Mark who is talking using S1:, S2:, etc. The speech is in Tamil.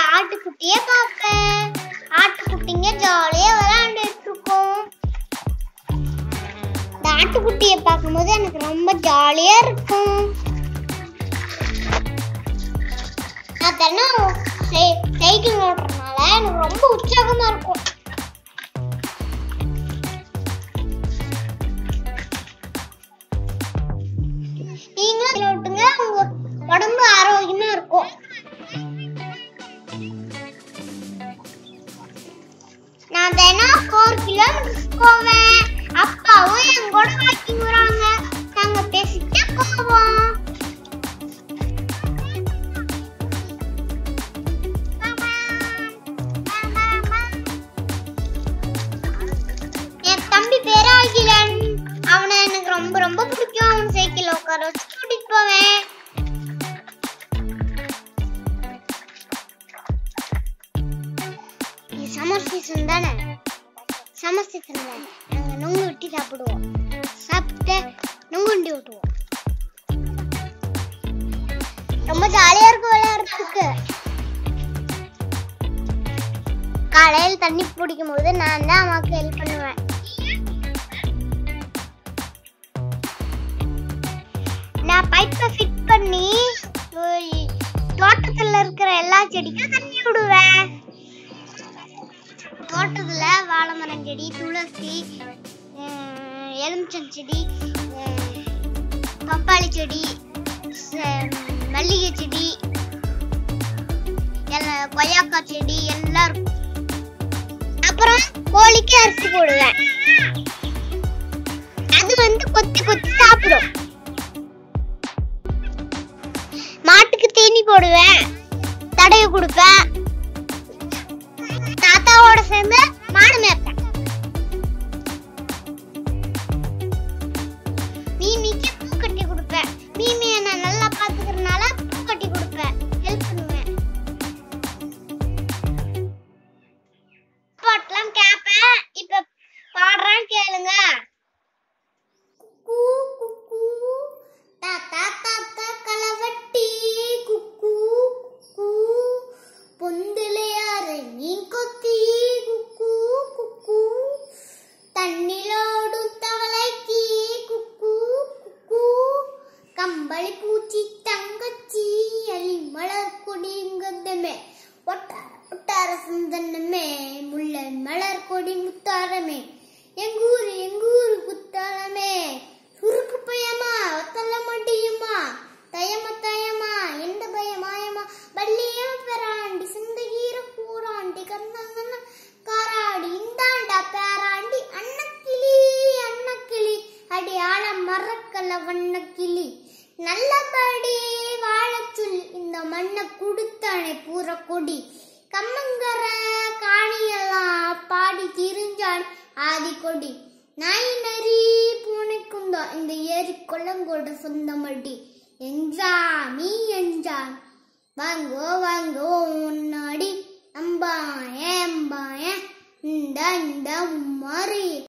S1: ஆட்டுக்குட்டிய பார்ப்பேன் ஆட்டுக்குட்டிங்க ஜாலியா விளையாண்டுட்டு இருக்கும் இந்த ஆட்டுக்குட்டிய பார்க்கும்போது எனக்கு ரொம்ப ஜாலியா இருக்கும் நான் தினம் சை- சைக்கிள் ஓட்டுறதுனால எனக்கு ரொம்ப உற்சாகமா இருக்கும் நீங்களும் ஓட்டுங்க உங்க உடம்பு ஆரோக்கியமா இருக்கும் நான் தினம் ஃபோர் கிலோமீட்டர்ஸ் போவேன் அப்பாவும் என் கூட வாக்கிங் வராங்க நாங்க பேசிட்டே போவோம் என் தம்பி பேரு அகிலன் அவனை எனக்கு ரொம்ப ரொம்ப பிடிக்கும் அவன் சைக்கிள் உட்கார வச்சு கூட்டிட்டு போவேன் இது சம்மர் சீசன் தானே சம்மர் சீசன்ல நாங்க நுங்கு வெட்டி சாப்பிடுவோம் சாப்பிட்டு நுங்கு வண்டி ஓட்டுவோம் ரொம்ப ஜாலியா இருக்கும் விளையாடுறதுக்கு காலையில் தண்ணி பிடிக்கும் போது நான் தான் அம்மாவுக்கு ஹெல்ப் பண்ணுவேன் நான் பைப்பை ஃபிட் பண்ணி ஒரு தோட்டத்துல இருக்கிற எல்லா செடிக்கும் தண்ணி விடுவேன் தோட்டத்துல வாழை மரம் செடி துளசி அஹ், எலுமிச்சம் செடி அஹ், பப்பாளி செடி ச- மல்லிகை செடி எல்லாம் கொய்யாக்காய் செடி எல்லாம் இருக்கும் அப்புறம் கோழிக்கு அரிசி போடுவேன் அது வந்து கொத்தி கொத்தி சாப்பிடும் மாட்டுக்கு தீனி போடுவேன் தடவி கொடுப்பேன் தாத்தாவோட சேர்ந்து மாடு மேய்ப்பேன் மீமிக்கு பூ கட்டி கொடுப்பேன் மீமி என்ன நல்லா பாத்துக்கிறதுனால பூ கட்டி கொடுப்பேன் ஹெல்ப் பண்ணுவேன் பாட்டெல்லாம் கேட்பேன் இப்ப பாடுறேன் கேளுங்க குக்கூ குக்கூ தாத்தா தாத்தா களவட்டி குக்கூ குக்கூ பொந்திலையாறு மீன் கொத்தி குக்கூ குக்கூ தண்ணிலோடும் தவளைக்கு குக்கூ குக்கூ கம்பளி பூச்சி தங்கச்சி அலி மலர் கொடிங்கதமே ஒட்டார ஒட்டார சுந்தனமே முல்லை மலர் கொடி முத்தாரமே எங்கூரு எங்கூரு குத்தாலமே சுருக்கு பயமா ஒத்தல மடியுமா தயம தயமா எந்த பயமாயமா பள்ளியம் பெறாண்டி சிந்தகீர கூறாண்டி கந்தங்கன காராடி இந்தாண்டா பேராண்டி அன்னக்கிளி அன்னக்கிளி அடி ஆழ மறக்கல வண்ணக்கிளி நல்லபடி வாழச் சொல் இந்த மண்ணை குடுத்தானே பூர கொடி கம்மங்கர காணியெல்லாம் பாடி திரிஞ்சான் ஆதி கொடி நாய் நரி பூனைக்குந்தா இந்த ஏரி கொள்ளங்கோட சொந்தமடி எஞ்சாமி எஞ்சான் வாங்கோ வாங்கோ முன்னாடி அம்பாய அம்பாய இந்த இந்த உம்மாரி